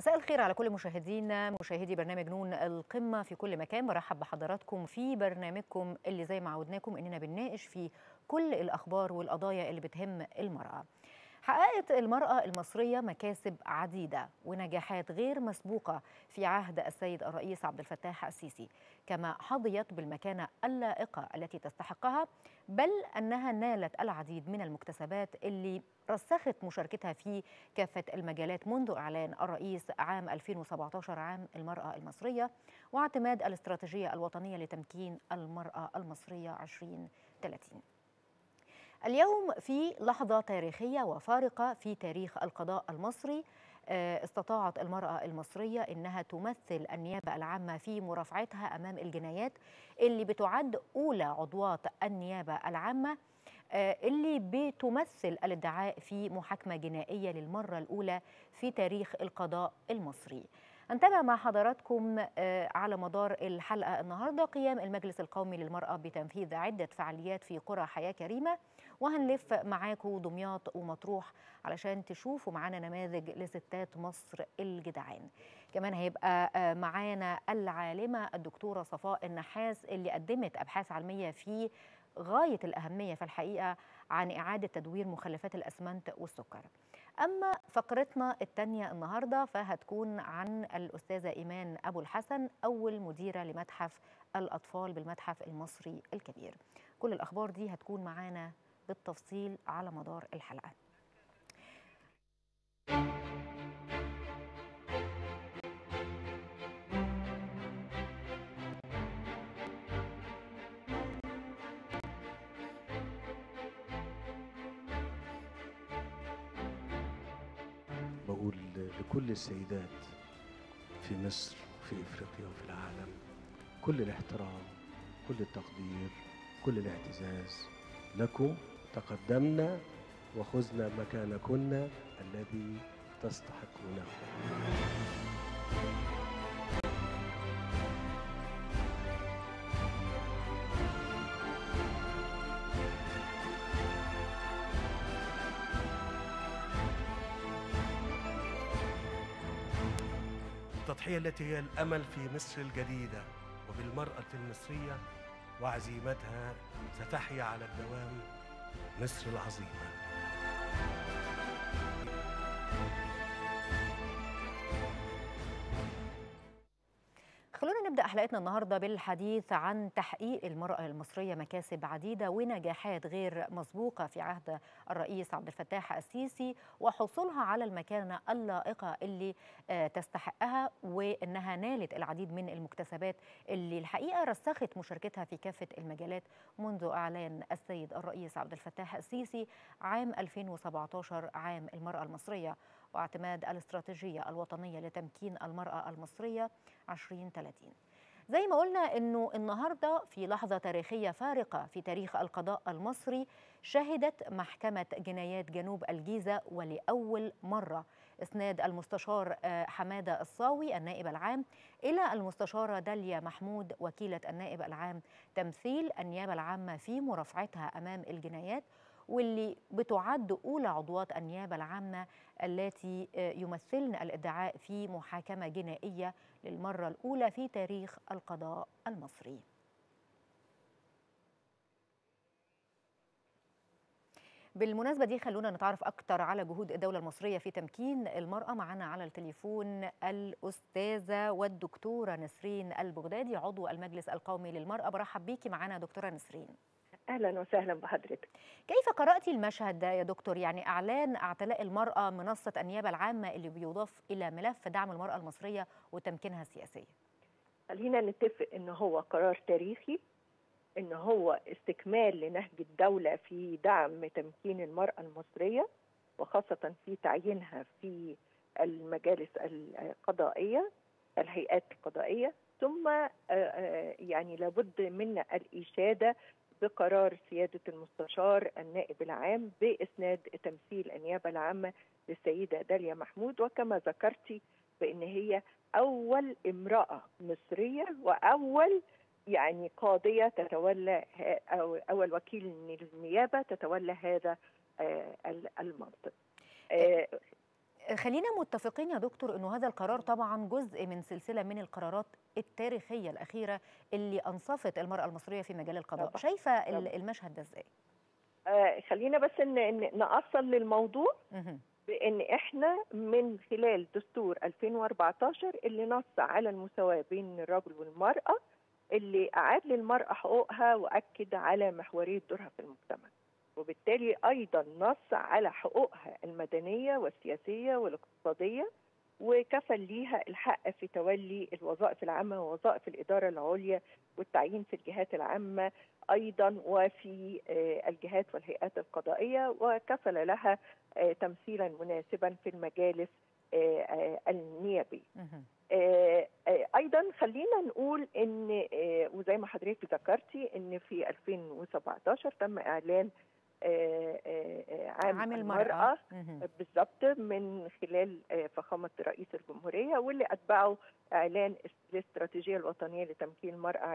مساء الخير على كل مشاهدينا مشاهدي برنامج نون القمة في كل مكان برحب بحضراتكم في برنامجكم اللي زي ما عودناكم إننا بنناقش في كل الأخبار والقضايا اللي بتهم المرأة حققت المرأة المصرية مكاسب عديدة ونجاحات غير مسبوقة في عهد السيد الرئيس عبد الفتاح السيسي كما حظيت بالمكانة اللائقة التي تستحقها بل أنها نالت العديد من المكتسبات اللي رسخت مشاركتها في كافة المجالات منذ إعلان الرئيس عام 2017 عام المرأة المصرية واعتماد الاستراتيجية الوطنية لتمكين المرأة المصرية 2030 اليوم في لحظة تاريخية وفارقة في تاريخ القضاء المصري استطاعت المرأة المصرية إنها تمثل النيابة العامة في مرافعتها أمام الجنايات اللي بتعد أولى عضوات النيابة العامة اللي بتمثل الادعاء في محاكمة جنائية للمرة الأولى في تاريخ القضاء المصري هنتابع مع حضراتكم على مدار الحلقة النهاردة قيام المجلس القومي للمرأة بتنفيذ عدة فعاليات في قرى حياة كريمة وهنلف معاكم دمياط ومطروح علشان تشوفوا معانا نماذج لستات مصر الجدعان كمان هيبقى معانا العالمة الدكتورة صفاء النحاس اللي قدمت أبحاث علمية في غاية الأهمية في الحقيقة عن إعادة تدوير مخلفات الأسمنت والسكر أما فقرتنا الثانية النهاردة فهتكون عن الأستاذة إيمان أبو الحسن أول مديرة لمتحف الأطفال بالمتحف المصري الكبير كل الأخبار دي هتكون معانا بالتفصيل على مدار الحلقة بقول لكل السيدات في مصر وفي افريقيا وفي العالم كل الاحترام كل التقدير كل الاعتزاز لكم تقدمنا وخذنا مكانكن الذي تستحقونه التضحية التي هي الأمل في مصر الجديدة وبالمرأة المصرية وعزيمتها ستحيا على الدوام مصر العظيمة خلونا نبدأ حلقتنا النهاردة بالحديث عن تحقيق المرأة المصرية مكاسب عديدة ونجاحات غير مسبوقة في عهد الرئيس عبد الفتاح السيسي وحصولها على المكانة اللائقة اللي تستحقها وإنها نالت العديد من المكتسبات اللي الحقيقة رسخت مشاركتها في كافة المجالات منذ إعلان السيد الرئيس عبد الفتاح السيسي عام 2017 عام المرأة المصرية واعتماد الاستراتيجية الوطنية لتمكين المرأة المصرية 2030 زي ما قلنا انه النهارده في لحظه تاريخيه فارقه في تاريخ القضاء المصري شهدت محكمه جنايات جنوب الجيزه ولاول مره اسناد المستشار حماده الصاوي النائب العام الى المستشاره داليا محمود وكيله النائب العام تمثيل النيابه العامه في مرافعتها امام الجنايات واللي بتعد أولى عضوات النيابة العامة التي يمثلن الادعاء في محاكمة جنائية للمرة الأولى في تاريخ القضاء المصري بالمناسبة دي خلونا نتعرف أكتر على جهود الدولة المصرية في تمكين المرأة معنا على التليفون الأستاذة والدكتورة نسرين البغدادي عضو المجلس القومي للمرأة برحب بيكي معنا دكتورة نسرين اهلا وسهلا بحضرتك كيف قرأتي المشهد ده يا دكتور يعني اعلان اعتلاء المرأة منصة النيابة العامة اللي بيضاف الى ملف دعم المرأة المصرية وتمكينها السياسي خلينا نتفق ان هو قرار تاريخي ان هو استكمال لنهج الدولة في دعم تمكين المرأة المصرية وخاصة في تعيينها في المجالس القضائية الهيئات القضائية ثم يعني لابد من الإشادة بقرار سيادة المستشار النائب العام بإسناد تمثيل النيابة العامة للسيدة داليا محمود وكما ذكرتي بأن هي أول امرأة مصرية وأول يعني قاضية تتولى أو أول وكيل من النيابة تتولى هذا المنصب خلينا متفقين يا دكتور انه هذا القرار طبعا جزء من سلسله من القرارات التاريخيه الاخيره اللي انصفت المراه المصريه في مجال القضاء طبعا. شايفه ال- طبعا. المشهد ده ازاي آه خلينا بس ن- ن- نأصل للموضوع مهم. بان احنا من خلال دستور 2014 اللي نص على المساواه بين الرجل والمراه اللي اعاد للمراه حقوقها واكد على محوريه دورها في المجتمع وبالتالي ايضا نص على حقوقها المدنيه والسياسيه والاقتصاديه وكفل ليها الحق في تولي الوظائف العامه ووظائف الاداره العليا والتعيين في الجهات العامه ايضا وفي آه، الجهات والهيئات القضائيه وكفل لها آه، تمثيلا مناسبا في المجالس آه، آه، النيابيه. مهم. آه، آه، ايضا خلينا نقول ان آه، وزي ما حضرتك ذكرتي ان في 2017 تم اعلان آه، آه، آه، عام, عام المراه المراه مهم. بالضبط من خلال آه، فخامه رئيس الجمهوريه واللي اتبعه اعلان الاستراتيجيه الوطنيه لتمكين المراه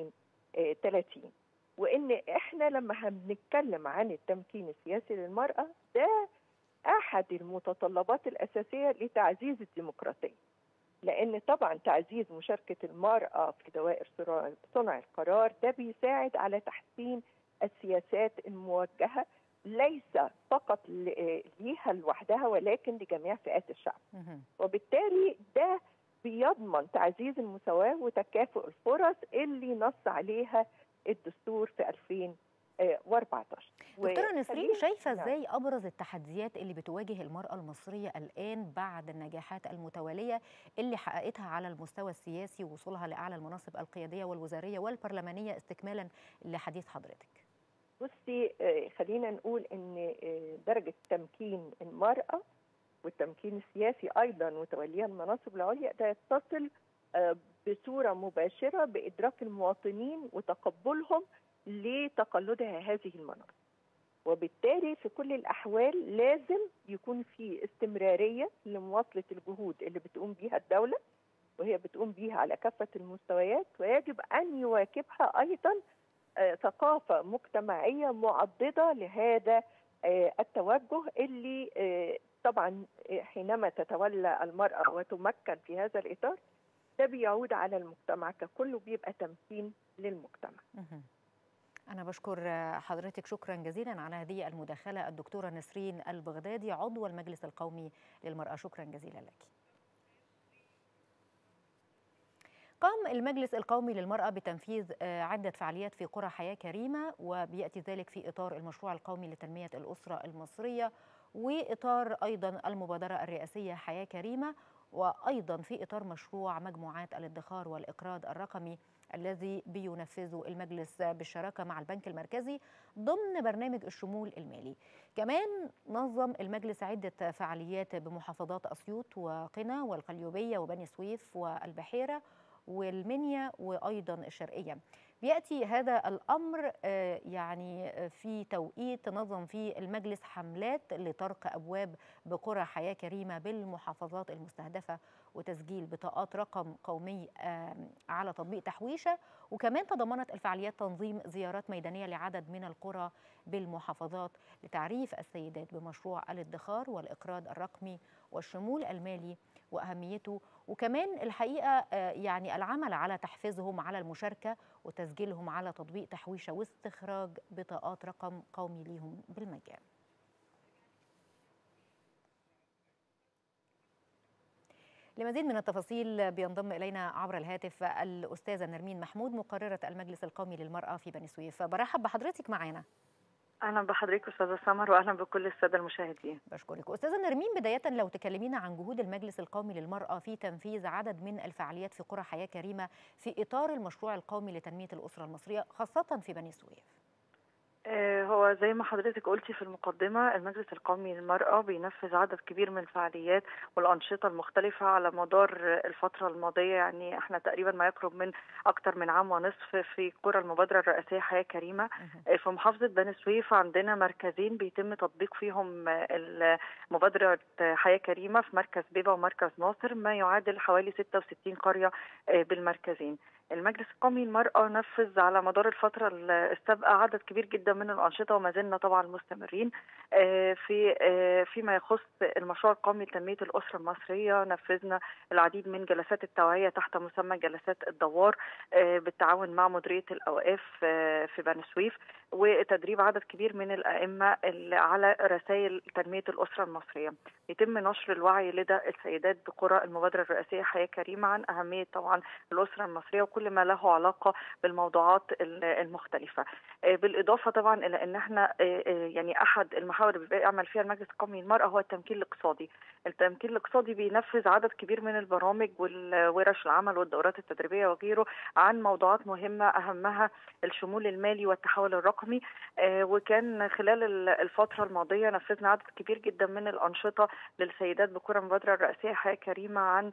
2030 وان احنا لما هنتكلم عن التمكين السياسي للمراه ده احد المتطلبات الاساسيه لتعزيز الديمقراطيه لان طبعا تعزيز مشاركه المراه في دوائر صنع- صنع القرار ده بيساعد على تحسين السياسات الموجهه ليس فقط ل- ليها لوحدها ولكن لجميع فئات الشعب مهم. وبالتالي ده بيضمن تعزيز المساواة وتكافؤ الفرص اللي نص عليها الدستور في 2014 دكتوره نسرين وخلينا- شايفه نعم. ازاي ابرز التحديات اللي بتواجه المراه المصريه الان بعد النجاحات المتواليه اللي حققتها على المستوى السياسي ووصولها لاعلى المناصب القياديه والوزاريه والبرلمانيه استكمالا لحديث حضرتك بصي آه، خلينا نقول ان آه، درجة تمكين المرأة والتمكين السياسي ايضا وتوليها المناصب العليا ده يتصل آه، بصورة مباشرة بإدراك المواطنين وتقبلهم لتقلدها هذه المناصب وبالتالي في كل الأحوال لازم يكون في استمرارية لمواصلة الجهود اللي بتقوم بيها الدولة وهي بتقوم بيها على كافة المستويات ويجب أن يواكبها أيضا آه، ثقافة مجتمعية معضدة لهذا آه، التوجه اللي آه، طبعا آه، حينما تتولى المرأة وتمكن في هذا الإطار ده بيعود على المجتمع ككل وبيبقى تمكين للمجتمع مهم. أنا بشكر حضرتك شكرا جزيلا على هذه المداخلة الدكتورة نسرين البغدادي عضو المجلس القومي للمرأة شكرا جزيلا لك قام المجلس القومي للمرأة بتنفيذ آه، عدة فعاليات في قرى حياة كريمة وبيأتي ذلك في إطار المشروع القومي لتنمية الأسرة المصرية وإطار أيضا المبادرة الرئاسية حياة كريمة وأيضا في إطار مشروع مجموعات الادخار والإقراض الرقمي الذي بينفذه المجلس بالشراكة مع البنك المركزي ضمن برنامج الشمول المالي كمان نظم المجلس عدة فعاليات بمحافظات أسيوط وقنا والقليوبية وبني سويف والبحيرة والمنيا وأيضا الشرقية بيأتي هذا الأمر آه، يعني آه، في توقيت نظم فيه المجلس حملات لطرق أبواب بقرى حياة كريمة بالمحافظات المستهدفة وتسجيل بطاقات رقم قومي آم، على تطبيق تحويشة وكمان تضمنت الفعاليات تنظيم زيارات ميدانية لعدد من القرى بالمحافظات لتعريف السيدات بمشروع الادخار والإقراض الرقمي والشمول المالي وأهميته وكمان الحقيقة آه، يعني العمل على تحفيزهم على المشاركة وتسجيلهم على تطبيق تحويشة واستخراج بطاقات رقم قومي ليهم بالمجان لمزيد من التفاصيل بينضم إلينا عبر الهاتف الأستاذة نرمين محمود مقررة المجلس القومي للمرأة في بني سويف برحب بحضرتك معنا اهلا بحضرتك استاذه سمر واهلا بكل الساده المشاهدين بشكرك أستاذة نرمين بداية لو تكلمينا عن جهود المجلس القومي للمرأة في تنفيذ عدد من الفعاليات في قرى حياة كريمة في إطار المشروع القومي لتنمية الأسرة المصرية خاصة في بني سويف آه، هو زي ما حضرتك قلتي في المقدمة المجلس القومي للمرأة بينفذ عدد كبير من الفعاليات والأنشطة المختلفة على مدار الفترة الماضية يعني احنا تقريبا ما يقرب من أكتر من عام ونصف في قرى المبادرة الرئاسية حياة كريمة مهم. آه، في محافظة بني سويف عندنا مركزين بيتم تطبيق فيهم آه، ال- مبادرة حياة كريمة في مركز بيبا ومركز ناصر ما يعادل حوالي 66 قرية آه، بالمركزين المجلس القومي للمرأة نفذ على مدار الفترة السابقة عدد كبير جدا من الأنشطة وما زلنا طبعا مستمرين في فيما يخص المشروع القومي لتنمية الأسرة المصرية نفذنا العديد من جلسات التوعية تحت مسمى جلسات الدوار بالتعاون مع مديرية الأوقاف في بني سويف وتدريب عدد كبير من الأئمة على رسائل تنمية الأسرة المصرية يتم نشر الوعي لدى السيدات بقرى المبادرة الرئاسية حياة كريمة عن أهمية طبعا الأسرة المصرية وكل ما له علاقة بالموضوعات المختلفة بالإضافة طبعا إلى أن احنا يعني أحد المحاور اللي بيعمل فيها المجلس القومي للمرأة هو التمكين الاقتصادي التمكين الاقتصادي بينفذ عدد كبير من البرامج والورش العمل والدورات التدريبية وغيره عن موضوعات مهمة أهمها الشمول المالي والتحول الرقمي وكان خلال الفترة الماضية نفذنا عدد كبير جدا من الأنشطة للسيدات بكرة المبادرة الرئاسية حياة كريمة عن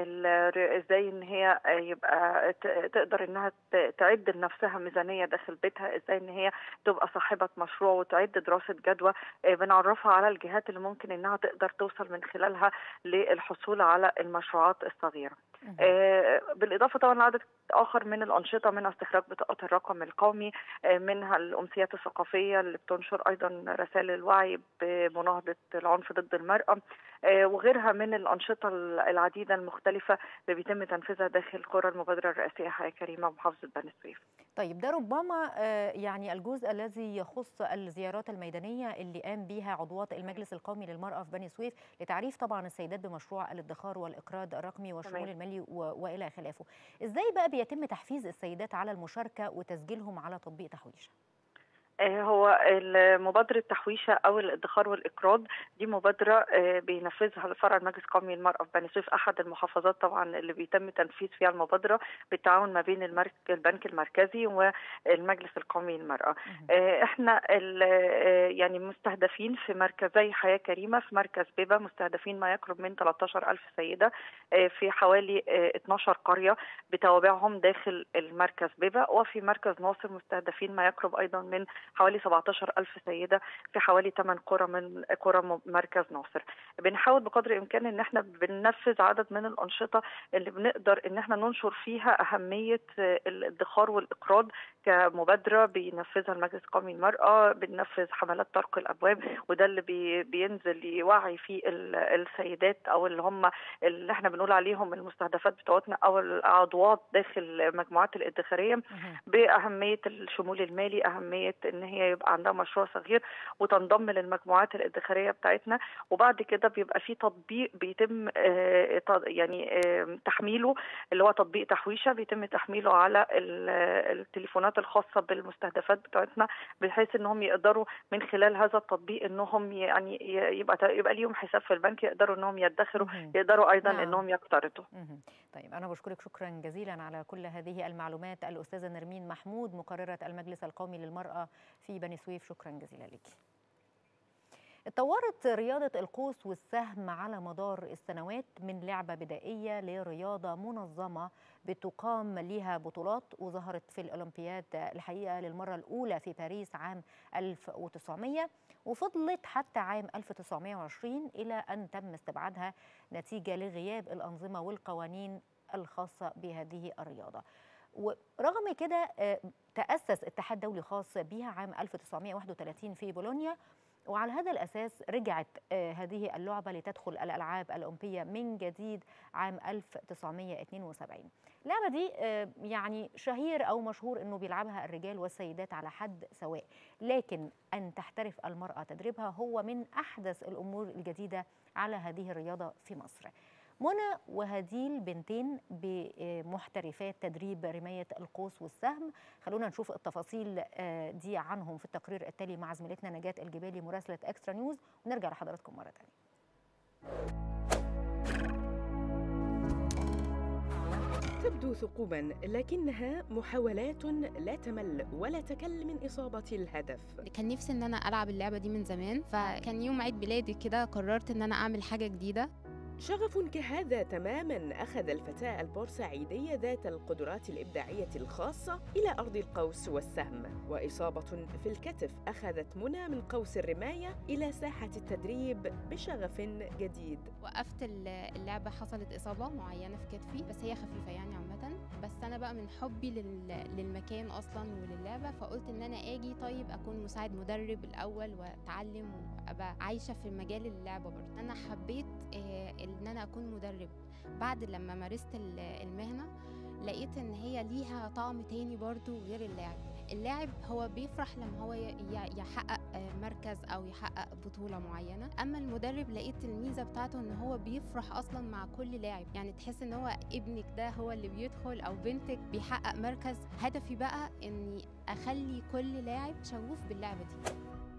ازاي ان هي يبقى تقدر انها تعد لنفسها ميزانية داخل بيتها ازاي ان هي تبقى صاحبة مشروع وتعد دراسة جدوى بنعرفها على الجهات اللي ممكن انها تقدر توصل من خلالها للحصول على المشروعات الصغيرة بالإضافة طبعا عدد آخر من الأنشطة منها استخراج بطاقة الرقم القومي منها الأمسيات الثقافية اللي بتنشر أيضا رسائل الوعي بمناهضة العنف ضد المرأة وغيرها من الأنشطة العديدة المختلفة اللي بيتم تنفيذها داخل قرى المبادرة الرئاسية حياة كريمة ومحافظة بني سويف طيب ده ربما يعني الجزء الذي يخص الزيارات الميدانية اللي قام بها عضوات المجلس القومي للمرأة في بني سويف لتعريف طبعا السيدات بمشروع الادخار والإقراض الرقمي والشمول المالي وإلى خلافه إزاي بقى بيتم تحفيز السيدات على المشاركة وتسجيلهم على تطبيق تحويشة؟ هو مبادرة تحويشة أو الادخار والإقراض دي مبادرة بينفذها الفرع المجلس القومي للمرأة في بني سويف أحد المحافظات طبعا اللي بيتم تنفيذ فيها المبادرة بالتعاون ما بين المرك... البنك المركزي والمجلس القومي للمرأة احنا يعني مستهدفين في مركزي حياة كريمة في مركز بيبا مستهدفين ما يقرب من 13 ألف سيدة في حوالي 12 قرية بتوابعهم داخل المركز بيبا وفي مركز ناصر مستهدفين ما يقرب أيضا من حوالي 17 ألف سيدة في حوالي 8 قرى من قرى مركز ناصر بنحاول بقدر الإمكان إن احنا بننفذ عدد من الأنشطة اللي بنقدر إن احنا ننشر فيها أهمية الادخار والإقراض كمبادرة بينفذها المجلس القومي للمرأة بننفذ حملات طرق الأبواب وده اللي بي بينزل يوعي فيه السيدات أو اللي هم اللي احنا بنقول عليهم المستهدفات بتوعتنا أو العضوات داخل المجموعات الادخارية بأهمية الشمول المالي أهمية ان هي يبقى عندها مشروع صغير وتنضم للمجموعات الادخاريه بتاعتنا وبعد كده بيبقى في تطبيق بيتم يعني تحميله اللي هو تطبيق تحويشه بيتم تحميله على التليفونات الخاصه بالمستهدفات بتاعتنا بحيث انهم يقدروا من خلال هذا التطبيق انهم يعني يبقى يبقى ليهم حساب في البنك يقدروا انهم يدخروا يقدروا ايضا نعم. انهم يقترضوا طيب انا بشكرك شكرا جزيلا على كل هذه المعلومات الاستاذه نرمين محمود مقرره المجلس القومي للمراه في بني سويف شكرا جزيلا لك اتطورت رياضة القوس والسهم على مدار السنوات من لعبة بدائية لرياضة منظمة بتقام لها بطولات وظهرت في الأولمبياد الحقيقة للمرة الأولى في باريس عام 1900 وفضلت حتى عام 1920 إلى أن تم استبعادها نتيجة لغياب الأنظمة والقوانين الخاصة بهذه الرياضة ورغم كده تأسس اتحاد دولي خاص بها عام 1931 في بولونيا وعلى هذا الأساس رجعت هذه اللعبة لتدخل الألعاب الأولمبية من جديد عام 1972 اللعبة دي يعني شهير أو مشهور أنه بيلعبها الرجال والسيدات على حد سواء لكن أن تحترف المرأة تدريبها هو من أحدث الأمور الجديدة على هذه الرياضة في مصر منى وهديل بنتين بمحترفات تدريب رماية القوس والسهم خلونا نشوف التفاصيل دي عنهم في التقرير التالي مع زميلتنا نجاة الجبالي مراسلة اكسترا نيوز ونرجع لحضراتكم مرة تانية تبدو ثقوبا لكنها محاولات لا تمل ولا تكل من إصابة الهدف كان نفسي ان انا العب اللعبه دي من زمان فكان يوم عيد ميلادي كده قررت ان انا اعمل حاجه جديده شغف كهذا تماما أخذ الفتاة البورسعيدية ذات القدرات الإبداعية الخاصة إلى أرض القوس والسهم وإصابة في الكتف أخذت منى من قوس الرماية إلى ساحة التدريب بشغف جديد وقفت ال- اللعبة حصلت إصابة معينة في كتفي بس هي خفيفة يعني عامة بس أنا بقى من حبي لل- للمكان أصلا وللعبة فقلت إن أنا آجي طيب أكون مساعد مدرب الأول وأتعلم وأبقى عايشة في مجال اللعبة برضه أنا حبيت آه، إن أنا أكون مدرب بعد لما مارست ال- المهنة لقيت إن هي ليها طعم تاني برضه غير اللعب اللاعب هو بيفرح لما هو ي- ي- يحقق آه، مركز او يحقق بطوله معينه اما المدرب لقيت الميزه بتاعته ان هو بيفرح اصلا مع كل لاعب يعني تحس ان هو ابنك ده هو اللي بيدخل او بنتك بيحقق مركز هدفي بقى اني اخلي كل لاعب شغوف باللعبه دي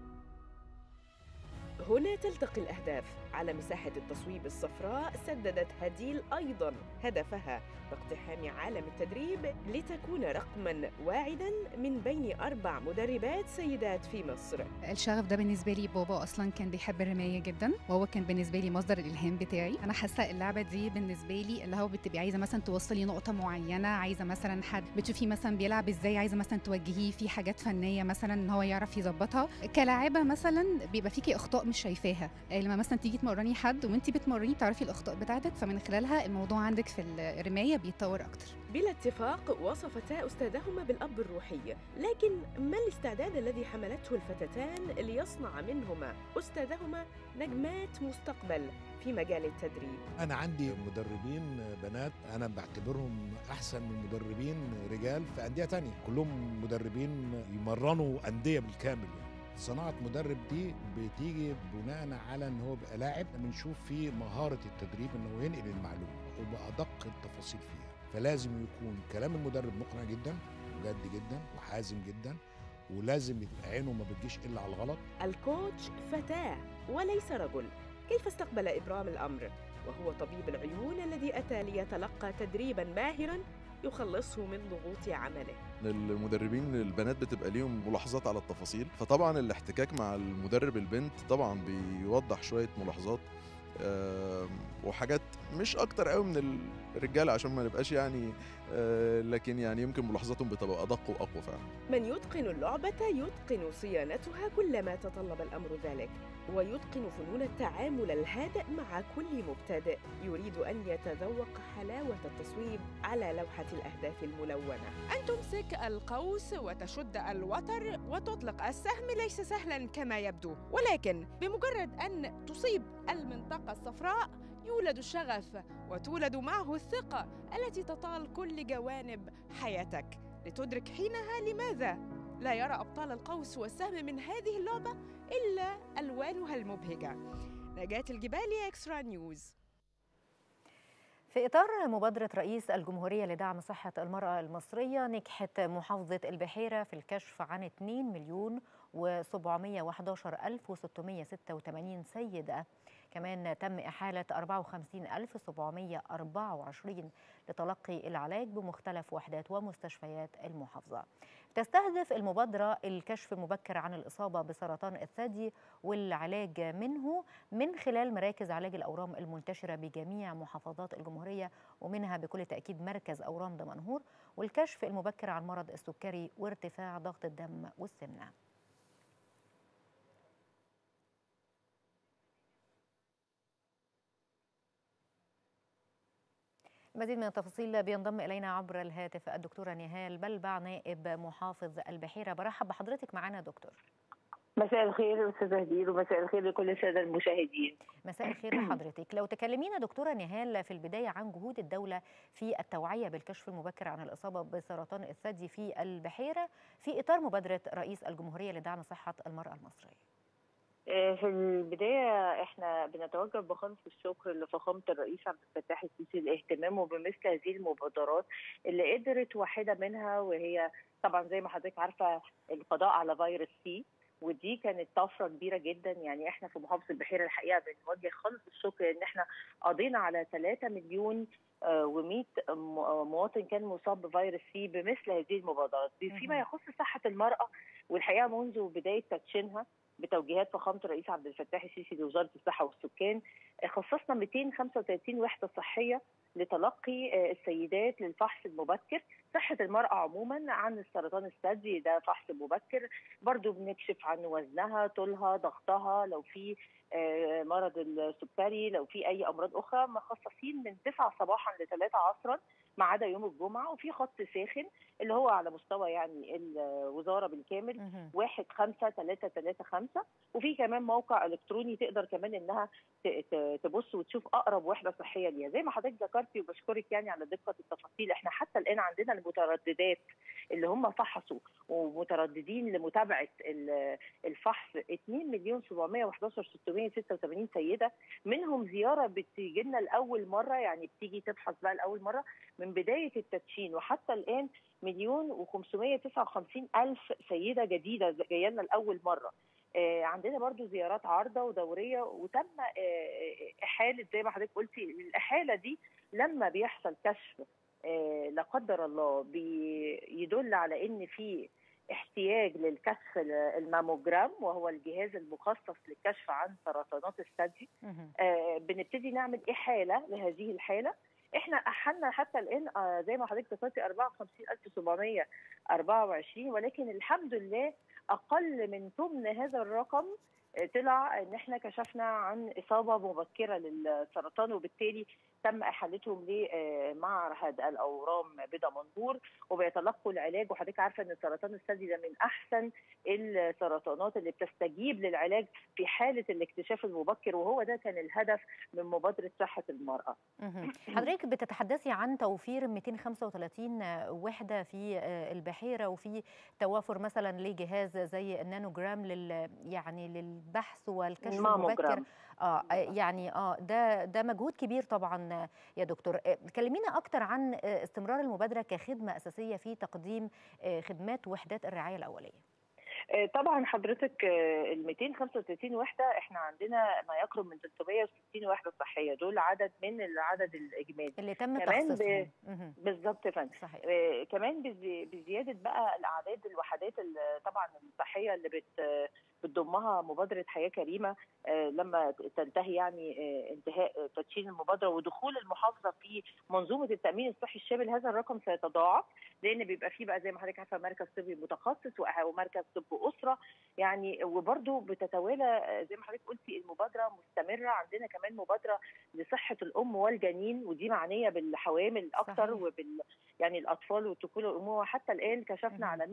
هنا تلتقي الأهداف على مساحة التصويب الصفراء سددت هديل أيضا هدفها باقتحام عالم التدريب لتكون رقما واعدا من بين أربع مدربات سيدات في مصر الشغف ده بالنسبة لي بابا أصلا كان بيحب الرماية جدا وهو كان بالنسبة لي مصدر الإلهام بتاعي أنا حاسة اللعبة دي بالنسبة لي اللي هو بتبقي عايزة مثلا توصلي نقطة معينة عايزة مثلا حد بتشوفيه مثلا بيلعب إزاي عايزة مثلا توجهيه في حاجات فنية مثلا إن هو يعرف يظبطها كلاعبة مثلا بيبقى فيكي أخطاء مش شايفاها آه، لما مثلا تيجي تمرني حد وانتي بتمرني بتعرفي الأخطاء بتاعتك فمن خلالها الموضوع عندك في الرماية بيتطور أكتر بلا اتفاق وصفتا أستاذهما بالأب الروحي لكن ما الاستعداد الذي حملته الفتاتان ليصنع منهما أستاذهما نجمات مستقبل في مجال التدريب انا عندي مدربين بنات انا بعتبرهم احسن من مدربين رجال في انديه تانية كلهم مدربين يمرنوا انديه بالكامل يعني. صناعة مدرب دي بتيجي بناء على ان هو بقى لاعب بنشوف فيه مهارة التدريب انه ينقل المعلومة وبأدق التفاصيل فيها فلازم يكون كلام المدرب مقنع جدا وجد جدا وحازم جدا ولازم يبقى عينه ما بتجيش الا على الغلط الكوتش فتاة وليس رجل كيف استقبل إبرام الأمر؟ وهو طبيب العيون الذي أتى ليتلقى تدريبا ماهرا يخلصه من ضغوط عمله المدربين البنات بتبقى ليهم ملاحظات على التفاصيل فطبعا الاحتكاك مع المدرب البنت طبعا بيوضح شويه ملاحظات آم، وحاجات مش اكتر قوي من الرجاله عشان ما نبقاش يعني آه، لكن يعني يمكن ملاحظاتهم بتبقى ادق واقوى فعلا من يتقن اللعبة يتقن صيانتها كلما تطلب الأمر ذلك ويتقن فنون التعامل الهادئ مع كل مبتدئ يريد أن يتذوق حلاوة التصويب على لوحة الأهداف الملونة أن تمسك القوس وتشد الوتر وتطلق السهم ليس سهلا كما يبدو ولكن بمجرد أن تصيب المنطقة الصفراء يولد الشغف وتولد معه الثقة التي تطال كل جوانب حياتك لتدرك حينها لماذا لا يرى أبطال القوس والسهم من هذه اللعبة إلا ألوانها المبهجة نجاة الجبالي إكسترا نيوز في إطار مبادرة رئيس الجمهورية لدعم صحة المرأة المصرية نجحت محافظة البحيرة في الكشف عن 2 مليون و711686 سيدة كمان تم إحالة 54724 لتلقي العلاج بمختلف وحدات ومستشفيات المحافظة تستهدف المبادرة الكشف المبكر عن الإصابة بسرطان الثدي والعلاج منه من خلال مراكز علاج الأورام المنتشرة بجميع محافظات الجمهورية ومنها بكل تأكيد مركز أورام دمنهور والكشف المبكر عن مرض السكري وارتفاع ضغط الدم والسمنة مزيد من التفاصيل بينضم الينا عبر الهاتف الدكتوره نهال بلبع نائب محافظ البحيره برحب بحضرتك معنا دكتور مساء الخير استاذه هدير ومساء الخير لكل الساده المشاهدين مساء الخير لحضرتك لو تكلمينا دكتوره نهال في البدايه عن جهود الدوله في التوعيه بالكشف المبكر عن الاصابه بسرطان الثدي في البحيره في اطار مبادره رئيس الجمهوريه لدعم صحه المراه المصريه في البداية احنا بنتوجه بخالص الشكر لفخامة الرئيس عبد الفتاح السيسي لاهتمامه بمثل هذه المبادرات اللي قدرت واحدة منها وهي طبعا زي ما حضرتك عارفة القضاء على فيروس سي ودي كانت طفره كبيره جدا يعني احنا في محافظه البحيره الحقيقه بنوجه خالص الشكر ان احنا قضينا على 3 مليون و100 مواطن كان مصاب بفيروس سي بمثل هذه المبادرات فيما يخص صحه المراه والحقيقه منذ بدايه تدشينها بتوجيهات فخامه الرئيس عبد الفتاح السيسي لوزاره الصحه والسكان خصصنا 235 وحده صحيه لتلقي السيدات للفحص المبكر صحة المرأة عموما عن السرطان الثدي ده فحص مبكر برضو بنكشف عن وزنها طولها ضغطها لو في مرض السكري لو في أي أمراض أخرى مخصصين من 9 صباحا ل 3 عصرا ما عدا يوم الجمعة وفي خط ساخن اللي هو على مستوى يعني الوزارة بالكامل واحد خمسة ثلاثة ثلاثة خمسة وفي كمان موقع إلكتروني تقدر كمان إنها تبص وتشوف أقرب وحدة صحية ليها زي ما حضرتك ذكرتي وبشكرك يعني على دقة التفاصيل احنا حتى الآن عندنا المترددات اللي هم فحصوا ومترددين لمتابعة الفحص 2 مليون 711 686 سيدة منهم زيارة بتيجي لنا لأول مرة يعني بتيجي تفحص بقى لأول مرة من بداية التدشين وحتى الآن مليون و559 ألف سيدة جديدة جاية لنا لأول مرة آه عندنا برضو زيارات عارضة ودورية وتم آه إحالة زي ما حضرتك قلتي الإحالة دي لما بيحصل كشف آه لا قدر الله بيدل على إن في احتياج للكشف الماموجرام وهو الجهاز المخصص للكشف عن سرطانات الثدي بنبتدي نعمل إحالة لهذه الحالة احنا احلنا حتى الان زي ما حضرتك ذكرتي 54724 ولكن الحمد لله اقل من ثمن هذا الرقم طلع ان احنا كشفنا عن اصابه مبكره للسرطان وبالتالي تم احالتهم لمعهد الاورام بدا منظور وبيتلقوا العلاج وحضرتك عارفه ان سرطان الثدي ده من احسن السرطانات اللي بتستجيب للعلاج في حاله الاكتشاف المبكر وهو ده كان الهدف من مبادره صحه المراه. حضرتك بتتحدثي عن توفير 235 وحده في البحيره وفي توافر مثلا لجهاز زي النانوجرام لل يعني للبحث والكشف المبكر اه يعني اه ده ده مجهود كبير طبعا يا دكتور كلمينا اكتر عن استمرار المبادره كخدمه اساسيه في تقديم خدمات وحدات الرعايه الاوليه طبعا حضرتك ال 235 وحده احنا عندنا ما يقرب من 360 وحده صحيه دول عدد من العدد الاجمالي اللي تم كمان تخصيصهم ب... بالظبط يا فندم كمان بزي... بزياده بقى الاعداد الوحدات طبعا الصحيه اللي بت بتضمها مبادره حياه كريمه لما تنتهي يعني انتهاء تدشين المبادره ودخول المحافظه في منظومه التامين الصحي الشامل هذا الرقم سيتضاعف لان بيبقى فيه بقى زي ما حضرتك عارفه مركز طبي متخصص ومركز طب اسره يعني وبرده بتتوالى زي ما حضرتك قلتي المبادره مستمره عندنا كمان مبادره لصحه الام والجنين ودي معنيه بالحوامل اكتر وبال يعني الاطفال والطفوله والامومه حتى الان كشفنا على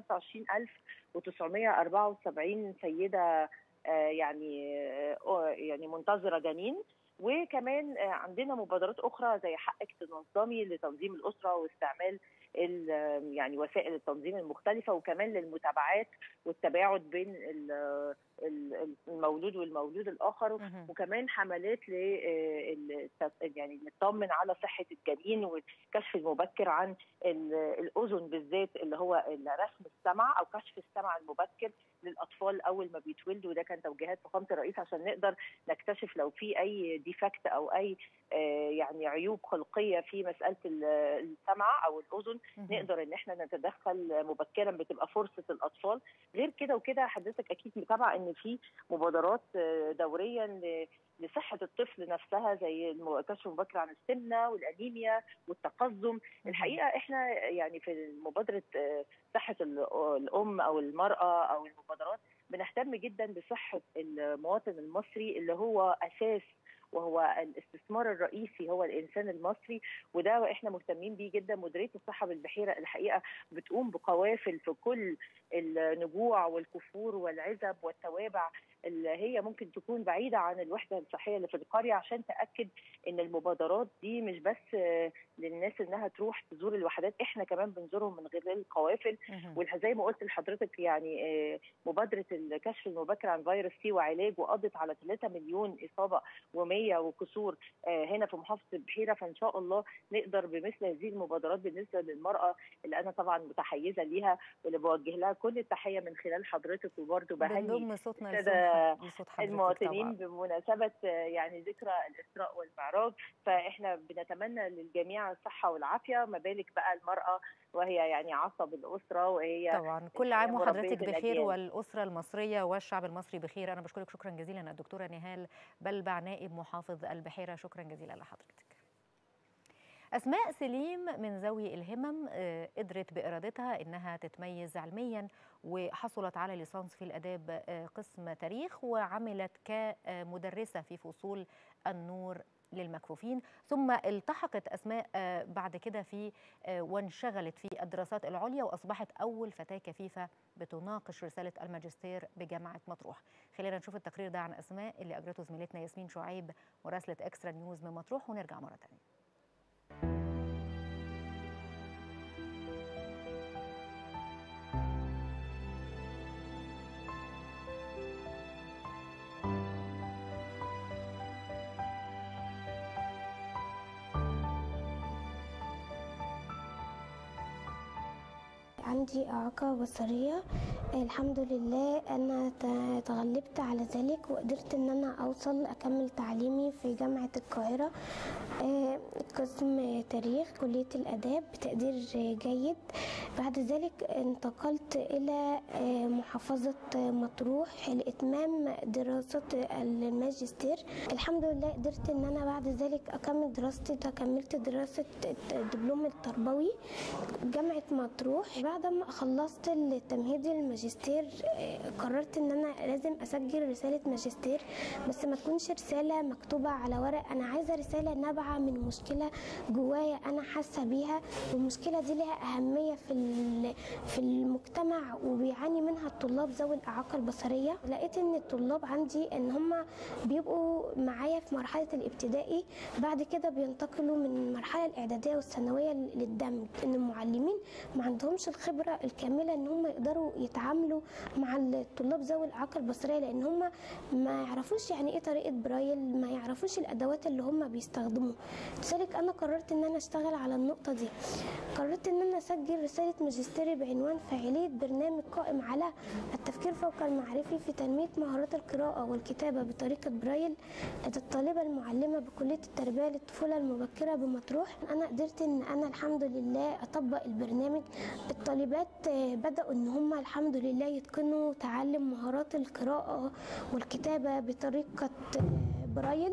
125974 سيده يعني يعني منتظره جنين وكمان عندنا مبادرات اخرى زي حقك تنظمي لتنظيم الاسره واستعمال يعني وسائل التنظيم المختلفه وكمان للمتابعات والتباعد بين المولود والمولود الاخر وكمان حملات ل يعني نطمن على صحه الجنين والكشف المبكر عن الاذن بالذات اللي هو رسم السمع او كشف السمع المبكر للاطفال اول ما بيتولدوا وده كان توجيهات فخامه الرئيس عشان نقدر نكتشف لو في اي ديفكت او اي يعني عيوب خلقيه في مساله السمع او الاذن نقدر ان احنا نتدخل مبكرا بتبقى فرصه الاطفال غير كده وكده حضرتك اكيد متابعه ان في مبادرات دوريا لصحه الطفل نفسها زي الكشف المبكر عن السمنه والانيميا والتقزم الحقيقه احنا يعني في مبادره صحه الام او المراه او المبادرات بنهتم جدا بصحه المواطن المصري اللي هو اساس وهو الاستثمار الرئيسي هو الانسان المصري وده احنا مهتمين بيه جدا مديريه الصحه بالبحيره الحقيقه بتقوم بقوافل في كل النجوع والكفور والعزب والتوابع اللي هي ممكن تكون بعيده عن الوحده الصحيه اللي في القريه عشان تاكد ان المبادرات دي مش بس للناس انها تروح تزور الوحدات احنا كمان بنزورهم من خلال القوافل وزي ما قلت لحضرتك يعني مبادره الكشف المبكر عن فيروس سي وعلاجه قضت على 3 مليون اصابه و100 وكسور هنا في محافظه البحيره فان شاء الله نقدر بمثل هذه المبادرات بالنسبه للمراه اللي انا طبعا متحيزه ليها واللي بوجه لها كل التحيه من خلال حضرتك وبرده بهني بنضم صوتنا لصوت حضرتك المواطنين طبعا بمناسبة يعني ذكرى الإسراء والمعراج فإحنا بنتمنى للجميع الصحة والعافية ما بالك بقى المرأة وهي يعني عصب الأسرة وهي طبعا كل عام مربية وحضرتك بخير الأجيال. والأسرة المصرية والشعب المصري بخير أنا بشكرك شكرا جزيلا الدكتورة نهال بلبع نائب محافظ البحيرة شكرا جزيلا لحضرتك أسماء سليم من ذوي الهمم آه، قدرت بإرادتها إنها تتميز علميا وحصلت على ليسانس في الآداب آه، قسم تاريخ وعملت كمدرسة في فصول النور للمكفوفين ثم التحقت أسماء آه، بعد كده في آه، وانشغلت في الدراسات العليا وأصبحت أول فتاة كفيفة بتناقش رسالة الماجستير بجامعة مطروح خلينا نشوف التقرير ده عن أسماء اللي أجرته زميلتنا ياسمين شعيب مراسلة إكسترا نيوز من مطروح ونرجع مرة تانية عندي إعاقة بصرية الحمد لله أنا ت- تغلبت على ذلك وقدرت إن أنا أوصل أكمل تعليمي في جامعة القاهرة آه، قسم تاريخ كلية الآداب بتقدير جيد بعد ذلك انتقلت إلى آه، محافظة مطروح لإتمام دراسة الماجستير الحمد لله قدرت إن أنا بعد ذلك أكمل دراستي ده كملت دراسة الدبلوم التربوي جامعة مطروح بعد ما خلصت التمهيدي للماجستير آه، قررت ان انا لازم اسجل رسالة ماجستير بس ما تكونش رسالة مكتوبة على ورق انا عايزة رسالة نابعة من مشكلة جوايا انا حاسة بيها والمشكلة دي لها اهمية في ال- في المجتمع وبيعاني منها الطلاب ذوي الاعاقة البصرية لقيت ان الطلاب عندي ان هم بيبقوا معايا في مرحلة الابتدائي بعد كده بينتقلوا من المرحلة الاعدادية والثانوية للدمج ان المعلمين ما عندهمش الخبرة الكاملة ان هم يقدروا يتعاملوا مع الطلاب ذوي الاعاقة البصرية لان هم ما يعرفوش يعني ايه طريقة برايل ما يعرفوش الادوات اللي هم بيستخدموها لذلك انا قررت ان انا اشتغل على النقطة دي قررت ان انا اسجل رسالة ماجستيري بعنوان فاعلية برنامج قائم على التفكير فوق المعرفي في تنمية مهارات القراءة والكتابة بطريقة برايل لدى الطالبة المعلمة بكلية التربية للطفولة المبكرة بمطروح أنا قدرت إن أنا الحمد لله أطبق البرنامج الطالبات آه، بدأوا إن هم الحمد لله يتقنوا تعلم مهارات القراءة والكتابة بطريقة آه، برايل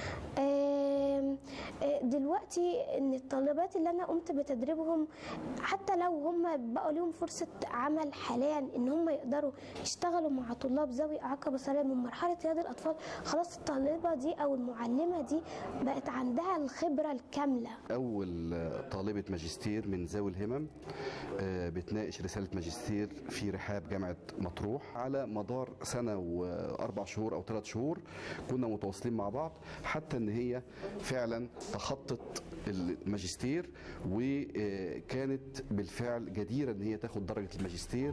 آم، آه، دلوقتي ان الطالبات اللي انا قمت بتدريبهم حتى لو هم بقوا لهم فرصه عمل حاليا ان هم يقدروا يشتغلوا مع طلاب ذوي اعاقه بصريه من مرحله رياض الاطفال خلاص الطالبه دي او المعلمه دي بقت عندها الخبره الكامله أول طالبة ماجستير من ذوي الهمم آه، بتناقش رسالة ماجستير في رحاب جامعة مطروح على مدار سنة وأربع شهور أو ثلاث شهور كنا متواصلين مع بعض حتى إن هي فعلا تخطت الماجستير وكانت بالفعل جديرة إن هي تاخد درجة الماجستير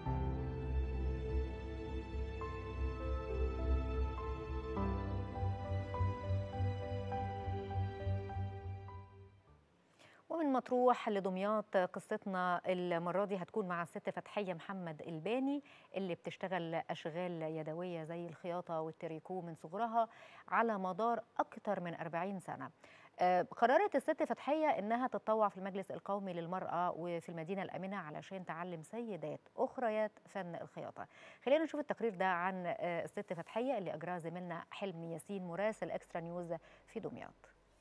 ومن مطروح لدمياط قصتنا المرة دي هتكون مع الست فتحية محمد الباني اللي بتشتغل أشغال يدوية زي الخياطة والتريكو من صغرها على مدار أكثر من 40 سنة آه، قررت الست فتحية إنها تتطوع في المجلس القومي للمرأة وفي المدينة الآمنة علشان تعلم سيدات أخريات فن الخياطة خلينا نشوف التقرير ده عن آه، الست فتحية اللي أجراه زميلنا حلمي ياسين مراسل إكسترا نيوز في دمياط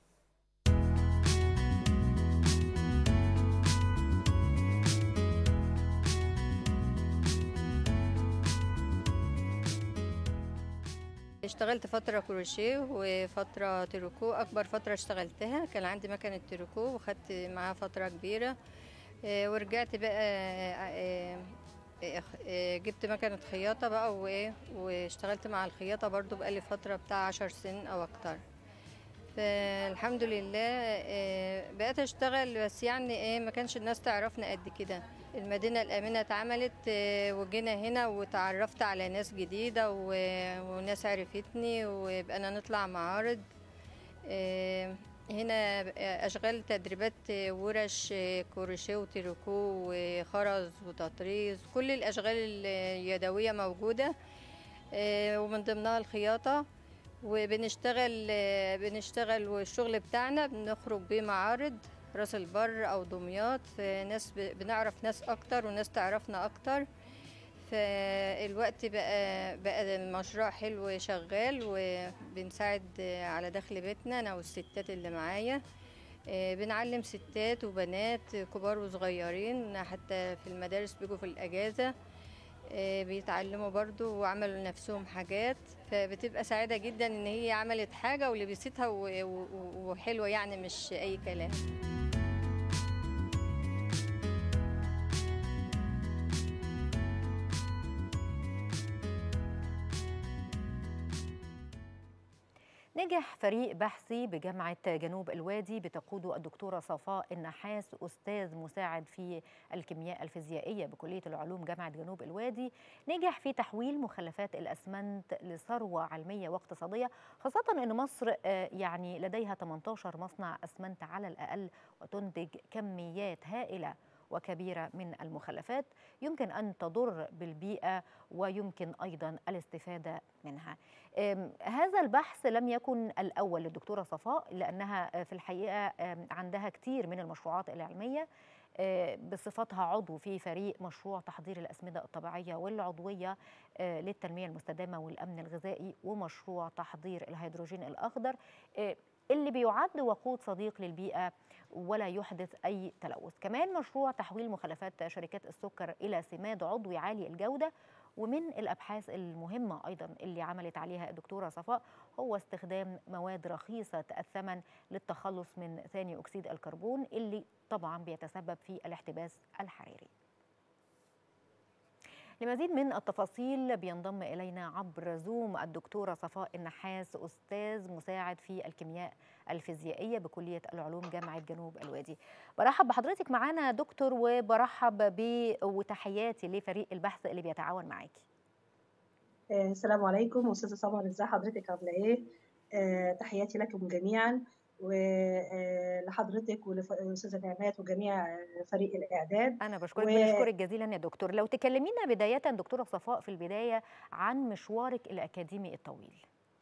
اشتغلت فترة كروشيه وفترة تريكو أكبر فترة اشتغلتها كان عندي مكنة تريكو وخدت معاها فترة كبيرة اه، ورجعت بقى اه، اه، اه، جبت مكنة خياطة بقى وايه واشتغلت مع الخياطة برضو بقالي فترة بتاع عشر سنين أو أكتر فالحمد لله اه، بقيت اشتغل بس يعني ايه ما كانش الناس تعرفنا قد كده المدينة الآمنة اتعملت اه، وجينا هنا وتعرفت على ناس جديدة و- وناس عرفتني وبقينا نطلع معارض اه، هنا أشغال تدريبات اه، ورش اه، كروشيه وتريكو وخرز وتطريز كل الأشغال اليدوية موجودة آه، ومن ضمنها الخياطة وبنشتغل آه، بنشتغل والشغل بتاعنا بنخرج بيه معارض راس البر أو دمياط في ناس ب- بنعرف ناس أكتر وناس تعرفنا أكتر فالوقت بقى بقى المشروع حلو شغال وبنساعد آه، على دخل بيتنا أنا والستات اللي معايا آه، بنعلم ستات وبنات كبار وصغيرين حتى في المدارس بيجوا في الأجازة آه، بيتعلموا برضو وعملوا لنفسهم حاجات فبتبقى سعيدة جدا إن هي عملت حاجة ولبستها و- و- وحلوة يعني مش أي كلام نجح فريق بحثي بجامعة جنوب الوادي بتقوده الدكتورة صفاء النحاس أستاذ مساعد في الكيمياء الفيزيائية بكلية العلوم جامعة جنوب الوادي نجح في تحويل مخلفات الأسمنت لثروة علمية واقتصادية خاصة أن مصر آه، يعني لديها 18 مصنع أسمنت على الأقل وتنتج كميات هائلة وكبيرة من المخلفات يمكن أن تضر بالبيئة ويمكن أيضا الاستفادة منها أم، هذا البحث لم يكن الأول للدكتورة صفاء لأنها آه، في الحقيقة آم، عندها كتير من المشروعات العلمية آه، بصفتها عضو في فريق مشروع تحضير الأسمدة الطبيعية والعضوية آه، للتنمية المستدامة والأمن الغذائي ومشروع تحضير الهيدروجين الأخضر آه، اللي بيعد وقود صديق للبيئة ولا يحدث أي تلوث كمان مشروع تحويل مخلفات شركات السكر إلى سماد عضوي عالي الجودة ومن الأبحاث المهمة أيضا اللي عملت عليها الدكتورة صفاء هو استخدام مواد رخيصة الثمن للتخلص من ثاني أكسيد الكربون اللي طبعا بيتسبب في الاحتباس الحراري لمزيد من التفاصيل بينضم إلينا عبر زوم الدكتورة صفاء النحاس أستاذ مساعد في الكيمياء الفيزيائية بكلية العلوم جامعة جنوب الوادي برحب بحضرتك معانا دكتور وبرحب ب وتحياتي لفريق البحث اللي بيتعاون معاكي آه، السلام عليكم استاذه سمر ازي حضرتك عامله ايه آه، تحياتي لكم جميعا ولحضرتك وللاستاذه نعمات وجميع آه، فريق الاعداد أنا بشكرك و- بنشكرك جزيلا يا دكتور لو تكلمينا بداية دكتورة صفاء في البداية عن مشوارك الأكاديمي الطويل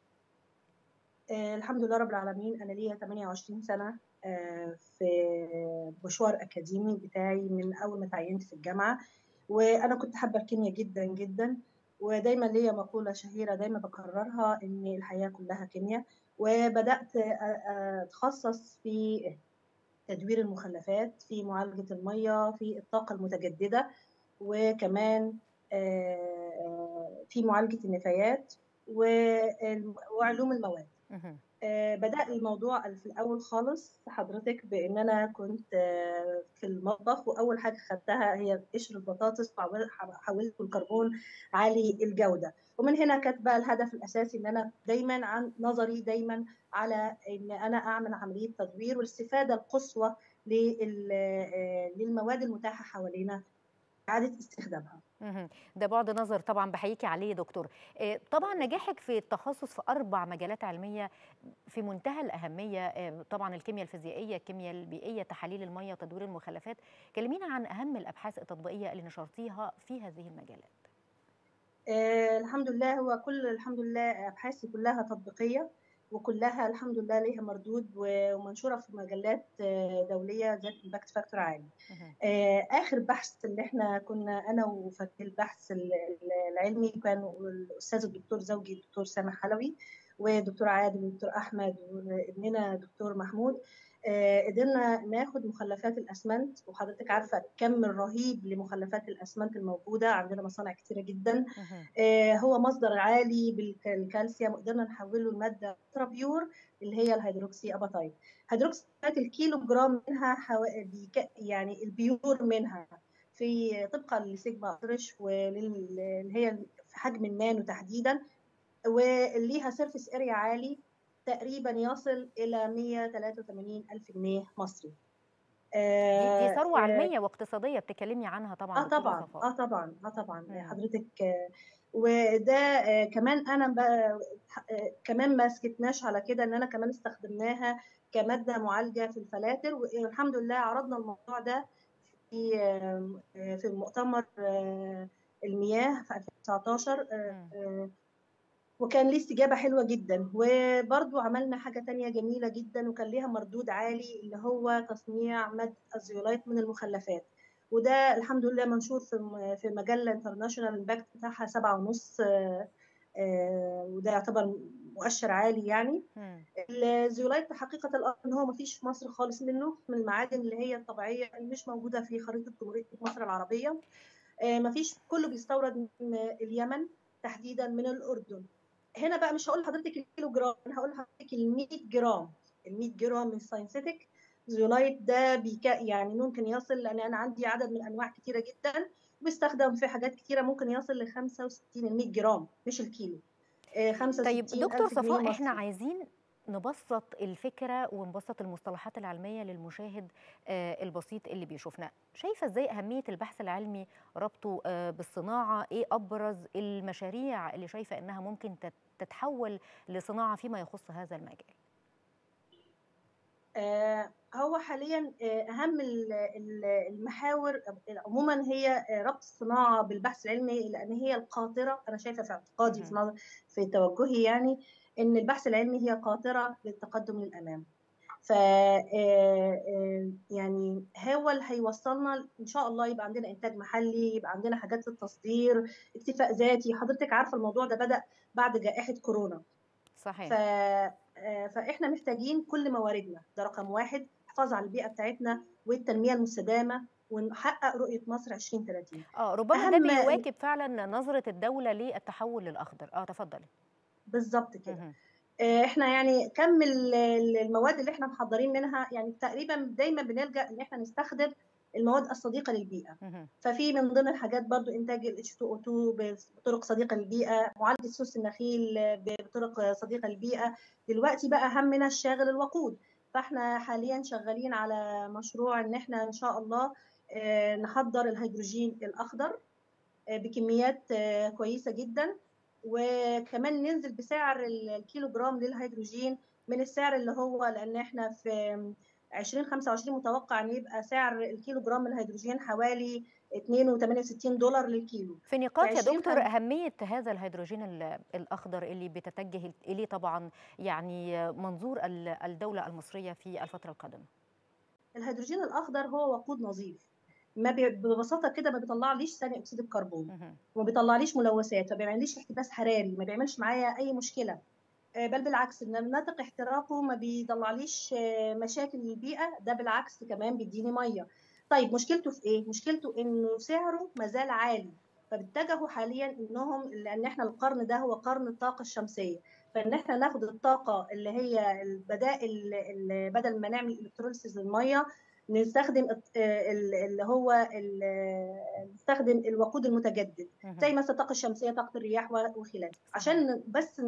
آه، الحمد لله رب العالمين انا ليا 28 سنه آه، في مشوار اكاديمي بتاعي من اول ما تعينت في الجامعه وانا كنت حابه الكيمياء جدا جدا ودايما ليا مقوله شهيره دايما بكررها ان الحياه كلها كيمياء وبدات أ- اتخصص في تدوير المخلفات في معالجه الميه في الطاقه المتجدده وكمان آه، في معالجه النفايات والم- وعلوم المواد مهم. آه، بدأ الموضوع في الأول خالص حضرتك بإن أنا كنت آه، في المطبخ وأول حاجة خدتها هي قشر البطاطس وحول- حولته لكربون عالي الجودة ومن هنا كانت بقى الهدف الأساسي إن أنا دايما عن نظري دايما على إن أنا أعمل عملية تدوير والاستفادة القصوى لل- آه، للمواد المتاحة حوالينا إعادة استخدامها مهم. ده بعد نظر طبعا بحييكي عليه يا دكتور آه، طبعا نجاحك في التخصص في اربع مجالات علميه في منتهى الاهميه آه، طبعا الكيمياء الفيزيائيه الكيمياء البيئيه تحاليل الميه تدوير المخلفات كلمينا عن اهم الابحاث التطبيقيه اللي نشرتيها في هذه المجالات آه، الحمد لله هو كل الحمد لله ابحاثي كلها تطبيقيه وكلها الحمد لله ليها مردود و- ومنشوره في مجلات آه، دوليه ذات امباكت فاكتور عالي. آه، اخر بحث اللي احنا كنا انا وفريق البحث ال- ال- العلمي كان الاستاذ الدكتور زوجي الدكتور سامح حلوي ودكتور عادل ودكتور احمد وابننا دكتور محمود آه، قدرنا ناخد مخلفات الاسمنت وحضرتك عارفه الكم الرهيب لمخلفات الاسمنت الموجوده عندنا مصانع كتيره جدا آه، هو مصدر عالي بالكالسيوم وقدرنا نحوله لماده بيور اللي هي الهيدروكسي اباتايت هيدروكسي أباتايت الكيلو جرام منها حو... بيك... يعني البيور منها في طبقا لسيجما اطرش واللي هي في حجم النانو تحديدا وليها سيرفيس اريا عالي تقريبا يصل الى 183 الف جنيه مصري دي, دي ثروه آه، علميه واقتصاديه بتتكلمي عنها طبعا اه دكتورة طبعا صفاء. اه طبعا اه طبعا مم. حضرتك آه، وده آه، كمان انا بقى آه، كمان ما سكتناش على كده ان انا كمان استخدمناها كماده معالجه في الفلاتر والحمد لله عرضنا الموضوع ده في آه، في مؤتمر آه، المياه في 2019 آه، آه، وكان ليه استجابة حلوة جدا وبرضو عملنا حاجة تانية جميلة جدا وكان ليها مردود عالي اللي هو تصنيع مادة الزيولايت من المخلفات وده الحمد لله منشور في في مجلة انترناشونال امباكت بتاعها سبعة ونص وده يعتبر مؤشر عالي يعني الزيولايت حقيقة الأمر إن هو مفيش في مصر خالص منه من المعادن اللي هي الطبيعية اللي مش موجودة في خريطة جمهورية مصر العربية مفيش كله بيستورد من اليمن تحديدا من الأردن هنا بقى مش هقول لحضرتك الكيلو جرام انا هقول لحضرتك ال 100 جرام ال 100 جرام من ساينسيفيك زيولايت ده بيكا يعني ممكن يصل لان انا عندي عدد من انواع كتيره جدا بيستخدم في حاجات كتيره ممكن يصل ل 65 ال 100 جرام مش الكيلو 65 طيب دكتور صفاء احنا عايزين نبسط الفكرة ونبسط المصطلحات العلمية للمشاهد البسيط اللي بيشوفنا شايفة ازاي أهمية البحث العلمي ربطه بالصناعة ايه أبرز المشاريع اللي شايفة انها ممكن تتحول لصناعة فيما يخص هذا المجال هو حاليا اهم المحاور عموما هي ربط الصناعه بالبحث العلمي لان هي القاطره انا شايفه في اعتقادي في, في توجهي يعني ان البحث العلمي هي قاطره للتقدم للامام ف يعني هو اللي هيوصلنا ان شاء الله يبقى عندنا انتاج محلي يبقى عندنا حاجات للتصدير اكتفاء ذاتي حضرتك عارفه الموضوع ده بدا بعد جائحه كورونا صحيح ف فاحنا محتاجين كل مواردنا ده رقم واحد الحفاظ على البيئه بتاعتنا والتنميه المستدامه ونحقق رؤيه مصر 2030 اه ربما ده بيواكب فعلا نظره الدوله للتحول للاخضر اه تفضلي بالظبط كده احنا يعني كم المواد اللي احنا محضرين منها يعني تقريبا دايما بنلجا ان احنا نستخدم المواد الصديقه للبيئه ففي من ضمن الحاجات برضو انتاج ال H2O2 بطرق صديقه للبيئه معالجه سوس النخيل بطرق صديقه للبيئه دلوقتي بقى همنا الشاغل الوقود فاحنا حاليا شغالين على مشروع ان احنا ان شاء الله نحضر الهيدروجين الاخضر بكميات كويسه جدا وكمان ننزل بسعر الكيلو جرام للهيدروجين من السعر اللي هو لان احنا في 2025 متوقع ان يبقى سعر الكيلو جرام من الهيدروجين حوالي 2.68 دولار للكيلو في نقاط يا دكتور اهميه هذا الهيدروجين الاخضر اللي بتتجه اليه طبعا يعني منظور الدوله المصريه في الفتره القادمه الهيدروجين الاخضر هو وقود نظيف ما ببساطه كده ما بيطلعليش ثاني اكسيد الكربون وما بيطلعليش ملوثات ما بيعمليش احتباس حراري ما بيعملش معايا اي مشكله بل بالعكس ان ناطق احتراقه ما بيطلعليش مشاكل للبيئه ده بالعكس كمان بيديني ميه طيب مشكلته في ايه مشكلته انه سعره مازال عالي فباتجهوا حاليا انهم لان احنا القرن ده هو قرن الطاقه الشمسيه فان احنا ناخد الطاقه اللي هي البدائل اللي بدل ما نعمل الكتروليسيس للميه نستخدم اللي هو نستخدم الوقود المتجدد زي مثلا الطاقه الشمسيه طاقه الرياح وخلافه عشان بس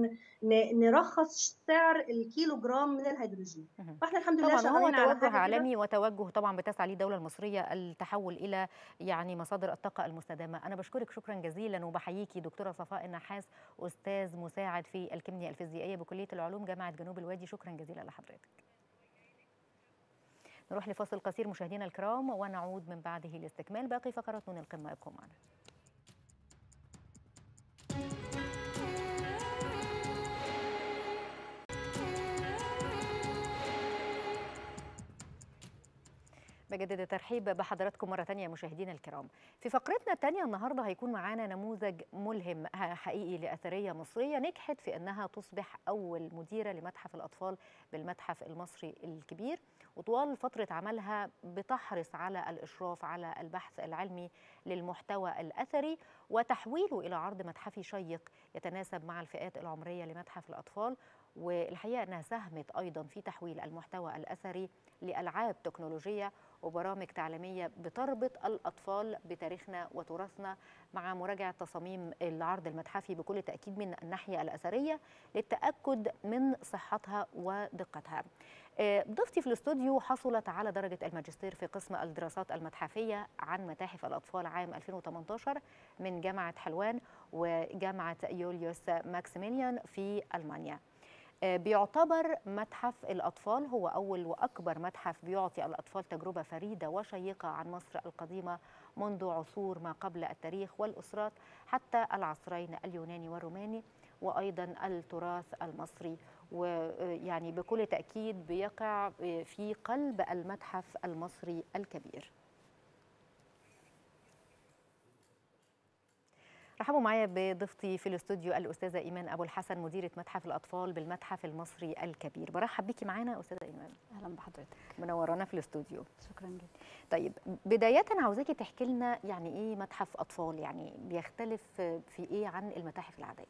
نرخص سعر الكيلو جرام من الهيدروجين فاحنا الحمد لله طبعا هو توجه عالمي وتوجه طبعا بتسعى ليه الدوله المصريه التحول الى يعني مصادر الطاقه المستدامه انا بشكرك شكرا جزيلا وبحييكي دكتوره صفاء النحاس استاذ مساعد في الكيمياء الفيزيائيه بكليه العلوم جامعه جنوب الوادي شكرا جزيلا لحضرتك نروح لفاصل قصير مشاهدينا الكرام ونعود من بعده لاستكمال باقي فقرات من القمة ابقوا معنا بجدد الترحيب بحضراتكم مرة تانية مشاهدينا الكرام في فقرتنا التانية النهاردة هيكون معانا نموذج ملهم حقيقي لأثرية مصرية نجحت في أنها تصبح أول مديرة لمتحف الأطفال بالمتحف المصري الكبير وطوال فترة عملها بتحرص على الإشراف على البحث العلمي للمحتوى الأثري وتحويله إلى عرض متحفي شيق يتناسب مع الفئات العمرية لمتحف الأطفال والحقيقة أنها ساهمت أيضا في تحويل المحتوى الأثري لألعاب تكنولوجية وبرامج تعليمية بتربط الأطفال بتاريخنا وتراثنا مع مراجعة تصاميم العرض المتحفي بكل تأكيد من الناحية الأثرية للتأكد من صحتها ودقتها ضيفتي في الاستوديو حصلت على درجة الماجستير في قسم الدراسات المتحفية عن متاحف الأطفال عام 2018 من جامعة حلوان وجامعة يوليوس ماكسيميليان في ألمانيا بيعتبر متحف الأطفال هو أول وأكبر متحف بيعطي الأطفال تجربة فريدة وشيقة عن مصر القديمة منذ عصور ما قبل التاريخ والأسرات حتى العصرين اليوناني والروماني وايضا التراث المصري ويعني بكل تاكيد بيقع في قلب المتحف المصري الكبير رحبوا معايا بضيفتي في الاستوديو الاستاذه ايمان ابو الحسن مديره متحف الاطفال بالمتحف المصري الكبير برحب بيكي معانا استاذه ايمان اهلا بحضرتك منورانا في الاستوديو شكرا جدا طيب بدايه عاوزاكي تحكي لنا يعني ايه متحف اطفال يعني بيختلف في ايه عن المتاحف العاديه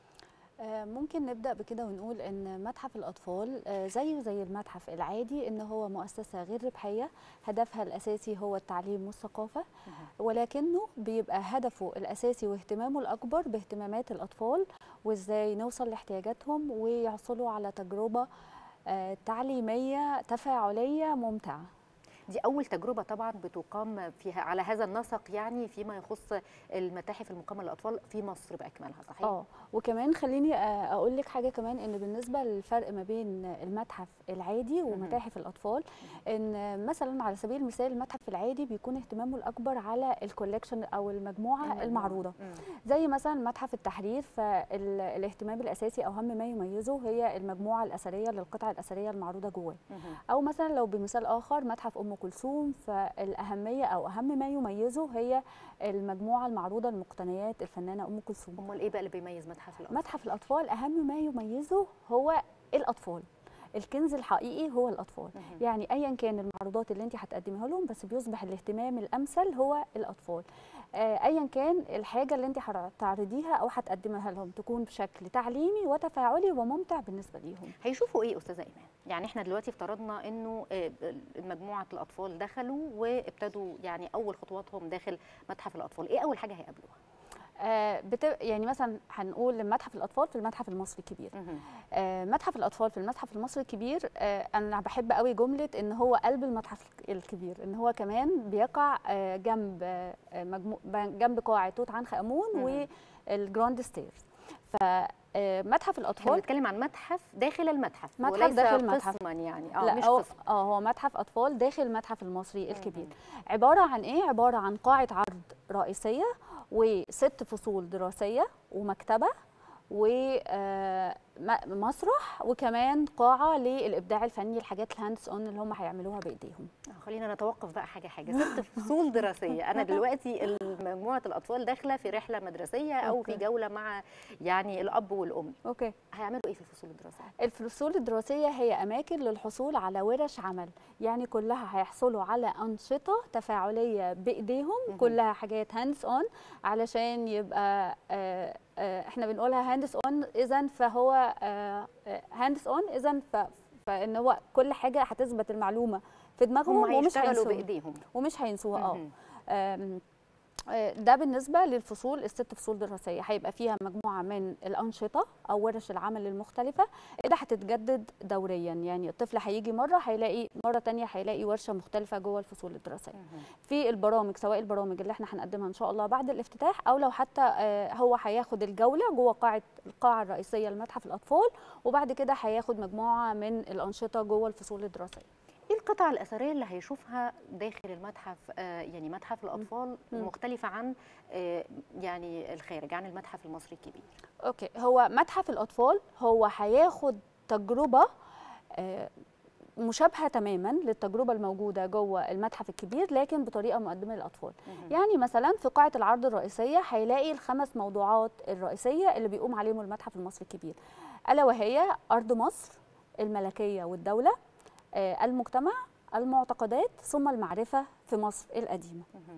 ممكن نبدا بكده ونقول ان متحف الاطفال زيه زي المتحف العادي ان هو مؤسسه غير ربحيه هدفها الاساسي هو التعليم والثقافه ولكنه بيبقى هدفه الاساسي واهتمامه الاكبر باهتمامات الاطفال وازاي نوصل لاحتياجاتهم ويحصلوا على تجربه تعليميه تفاعليه ممتعه دي أول تجربة طبعا بتقام فيها على هذا النسق يعني فيما يخص المتاحف المقامة للأطفال في مصر بأكملها صحيح؟ اه وكمان خليني أقول لك حاجة كمان إن بالنسبة للفرق ما بين المتحف العادي ومتاحف الأطفال إن مثلا على سبيل المثال المتحف العادي بيكون اهتمامه الأكبر على الكوليكشن أو المجموعة, المجموعة. المعروضة مم. زي مثلا متحف التحرير فالاهتمام الأساسي أو أهم ما يميزه هي المجموعة الأثرية للقطع الأثرية المعروضة جواه أو مثلا لو بمثال آخر متحف أم كلثوم فالاهميه او اهم ما يميزه هي المجموعه المعروضه لمقتنيات الفنانه ام كلثوم امال ايه بقى اللي بيميز متحف الاطفال متحف الاطفال اهم ما يميزه هو الاطفال الكنز الحقيقي هو الاطفال مه. يعني ايا كان المعروضات اللي انت هتقدميها لهم بس بيصبح الاهتمام الامثل هو الاطفال آه ايا كان الحاجه اللي انت هتعرضيها او هتقدمها لهم تكون بشكل تعليمي وتفاعلي وممتع بالنسبه ليهم هيشوفوا ايه استاذه ايمان يعني احنا دلوقتي افترضنا انه مجموعه الاطفال دخلوا وابتدوا يعني اول خطواتهم داخل متحف الاطفال ايه اول حاجه هيقابلوها آه بت... يعني مثلا هنقول متحف الاطفال في المتحف المصري الكبير آه متحف الاطفال في المتحف المصري الكبير آه انا بحب قوي جمله ان هو قلب المتحف الكبير ان هو كمان بيقع آه جنب آه مجمو... جنب قاعه توت عنخ امون والجراند ستيرز ف متحف الاطفال احنا بنتكلم عن متحف داخل المتحف متحف وليس داخل المتحف قسما يعني اه لا مش هو قسم اه هو متحف اطفال داخل المتحف المصري الكبير عباره عن ايه عباره عن قاعه عرض رئيسيه وست فصول دراسيه ومكتبه ومسرح وكمان قاعه للابداع الفني الحاجات الهاندز اون اللي هم هيعملوها بايديهم خلينا نتوقف بقى حاجه حاجه ست فصول دراسيه انا دلوقتي مجموعه الاطفال داخله في رحله مدرسيه او أوكي. في جوله مع يعني الاب والام اوكي هيعملوا ايه في الفصول الدراسيه الفصول الدراسيه هي اماكن للحصول على ورش عمل يعني كلها هيحصلوا على انشطه تفاعليه بايديهم مهم. كلها حاجات هاندز اون علشان يبقى آه آه احنا بنقولها هاندز اون اذا فهو هاندز اون اذا فان هو كل حاجه هتثبت المعلومه في دماغهم هم ومش هيشتغلوا هينسوها بايديهم ومش هينسوها اه مهم. آم، آه، ده بالنسبه للفصول الست فصول دراسيه هيبقى فيها مجموعه من الانشطه او ورش العمل المختلفه اللي هتتجدد دوريا يعني الطفل هيجي مره هيلاقي مره تانية هيلاقي ورشه مختلفه جوه الفصول الدراسيه في البرامج سواء البرامج اللي احنا هنقدمها ان شاء الله بعد الافتتاح او لو حتى آه، هو هياخد الجوله جوه قاعه القاعه الرئيسيه لمتحف الاطفال وبعد كده هياخد مجموعه من الانشطه جوه الفصول الدراسيه ايه القطع الاثريه اللي هيشوفها داخل المتحف آه يعني متحف الاطفال مم. مختلفه عن آه يعني الخارج عن المتحف المصري الكبير اوكي هو متحف الاطفال هو هياخد تجربه آه، مشابهه تماما للتجربه الموجوده جوه المتحف الكبير لكن بطريقه مقدمه للاطفال يعني مثلا في قاعه العرض الرئيسيه هيلاقي الخمس موضوعات الرئيسيه اللي بيقوم عليهم المتحف المصري الكبير الا وهي ارض مصر الملكيه والدوله آه، المجتمع المعتقدات ثم المعرفه في مصر القديمه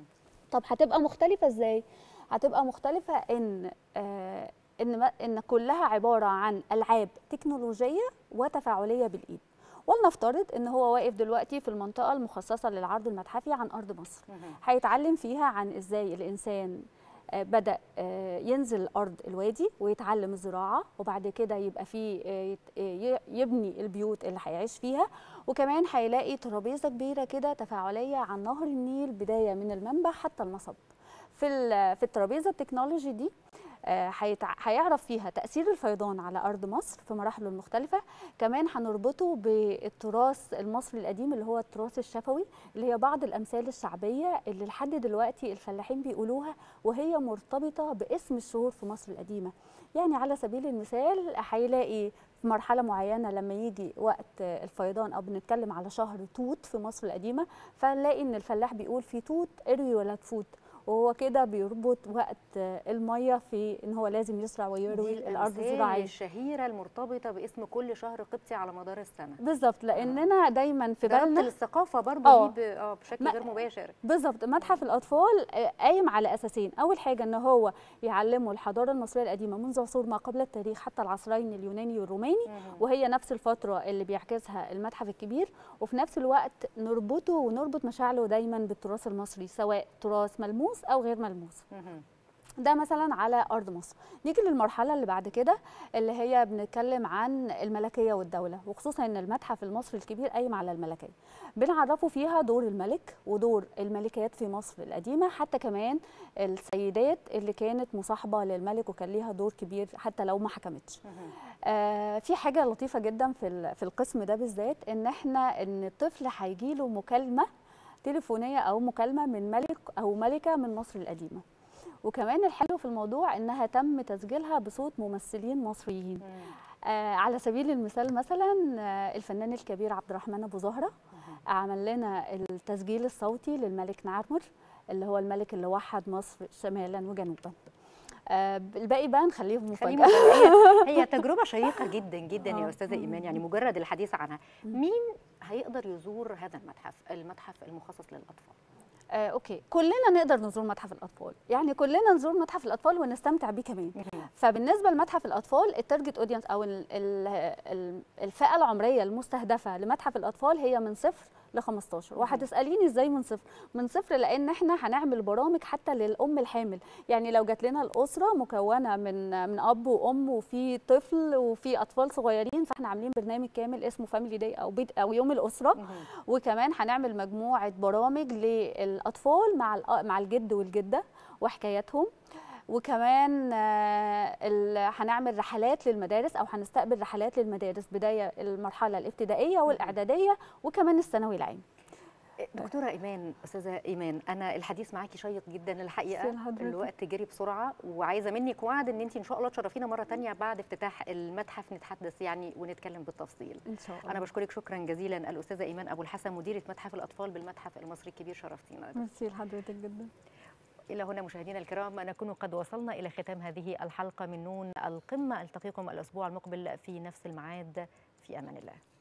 طب هتبقى مختلفة ازاي؟ هتبقى مختلفة ان آه ان ما- ان كلها عبارة عن العاب تكنولوجية وتفاعلية بالايد. ولنفترض ان هو واقف دلوقتي في المنطقة المخصصة للعرض المتحفي عن ارض مصر. هيتعلم فيها عن ازاي الانسان آه، بدأ آه، ينزل أرض الوادي ويتعلم الزراعة وبعد كده يبقى فيه آه، يت- آه، ي- يبني البيوت اللي هيعيش فيها وكمان هيلاقي ترابيزة كبيرة كده تفاعلية عن نهر النيل بداية من المنبع حتى المصب في ال- في الترابيزة التكنولوجي دي آه، هيتع- هيعرف فيها تأثير الفيضان على أرض مصر في مراحله المختلفة كمان هنربطه بالتراث المصري القديم اللي هو التراث الشفوي اللي هي بعض الأمثال الشعبية اللي لحد دلوقتي الفلاحين بيقولوها وهي مرتبطة باسم الشهور في مصر القديمة يعني على سبيل المثال هيلاقي في مرحلة معينة لما يجي وقت الفيضان أو بنتكلم على شهر توت في مصر القديمة فنلاقي إن الفلاح بيقول في توت اروي ولا تفوت وهو كده بيربط وقت المية في إن هو لازم يسرع ويروي دي الأرض الأمثال الزراعية الشهيرة المرتبطة باسم كل شهر قبطي على مدار السنة بالظبط لأننا دايما في ده ربط بالنا للثقافة برضه آه. دي ب- آه، بشكل ما- غير مباشر بالظبط متحف الاطفال آه، قايم على اساسين اول حاجه ان هو يعلموا الحضاره المصريه القديمه منذ عصور ما قبل التاريخ حتى العصرين اليوناني والروماني وهي نفس الفتره اللي بيعكسها المتحف الكبير وفي نفس الوقت نربطه ونربط مشاعره دايما بالتراث المصري سواء تراث ملموس او غير ملموس ده مثلا على ارض مصر نيجي للمرحله اللي بعد كده اللي هي بنتكلم عن الملكيه والدوله وخصوصا ان المتحف المصري الكبير قايم على الملكيه بنعرفه فيها دور الملك ودور الملكيات في مصر القديمه حتى كمان السيدات اللي كانت مصاحبه للملك وكان ليها دور كبير حتى لو ما حكمتش آه في حاجه لطيفه جدا في ال- في القسم ده بالذات ان احنا ان الطفل هيجي له مكالمه تليفونيه او مكالمه من ملك او ملكه من مصر القديمه وكمان الحلو في الموضوع انها تم تسجيلها بصوت ممثلين مصريين آه على سبيل المثال مثلا آه الفنان الكبير عبد الرحمن ابو زهره عمل لنا التسجيل الصوتي للملك نعرمر اللي هو الملك اللي وحد مصر شمالا وجنوبا آه الباقي بقى نخليه خليه مفاجاه مفاجأة. هي تجربة شيقة جدا جدا يا آه. أستاذة إيمان يعني مجرد الحديث عنها مين هيقدر يزور هذا المتحف المتحف المخصص للأطفال آه، اوكي كلنا نقدر نزور متحف الاطفال يعني كلنا نزور متحف الاطفال ونستمتع بيه كمان فبالنسبه لمتحف الاطفال التارجت اودينس او ال- ال- ال- الفئه العمريه المستهدفه لمتحف الاطفال هي من صفر ل 15 وهتساليني ازاي من صفر من صفر لان احنا هنعمل برامج حتى للام الحامل يعني لو جات لنا الاسره مكونه من من اب وام وفي طفل وفي اطفال صغيرين فاحنا عاملين برنامج كامل اسمه فاميلي داي او بيت او يوم الاسره وكمان هنعمل مجموعه برامج للاطفال مع الأ- مع الجد والجده وحكاياتهم وكمان آه، ال- هنعمل رحلات للمدارس او هنستقبل رحلات للمدارس بدايه المرحله الابتدائيه والاعداديه وكمان الثانوي العام دكتورة إيمان أستاذة إيمان أنا الحديث معاكي شيق جدا الحقيقة ميرسي لحضرتك. الوقت جري بسرعة وعايزة منك وعد إن أنت إن شاء الله تشرفينا مرة تانية بعد افتتاح المتحف نتحدث يعني ونتكلم بالتفصيل ان شاء الله أنا بشكرك شكرا جزيلا الأستاذة إيمان أبو الحسن مديرة متحف الأطفال بالمتحف المصري الكبير شرفتينا ميرسي لحضرتك جدا إلى هنا مشاهدينا الكرام نكون قد وصلنا إلى ختام هذه الحلقة من نون القمة ألتقيكم الأسبوع المقبل في نفس الميعاد في أمان الله